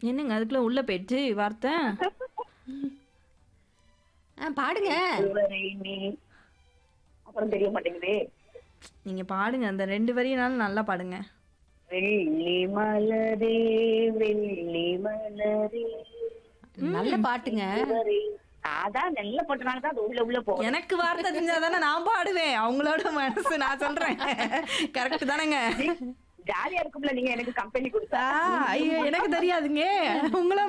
என்னங்க அதுக்குள்ள உள்ள போயிடுச்சு வார்த்தை ஆ பாடுங்க இதுவரை நீ அப்புறம் தெரிய மாட்டேங்குதே நீங்க பாடுங்க அந்த ரெண்டு வரினாலும் நல்லா பாடுங்க வெள்ளி மலரே வெள்ளி மலரே நல்ல பாட்டுங்க இதுவரை அதான் நல்ல போட்டனால தான் அது உள்ள உள்ள போகும் எனக்கு வார்த்தை தெரிஞ்சாதானே நான் பாடுவேன் அவங்களோட மனசு நான் சொல்றேன் கரெக்ட் தானேங்க ஜாலியா இருக்கும்ல நீங்க எனக்கு கம்பெனி கொடுத்தா ஆ, ஐயோ எனக்கு தெரியாதுங்க உங்கள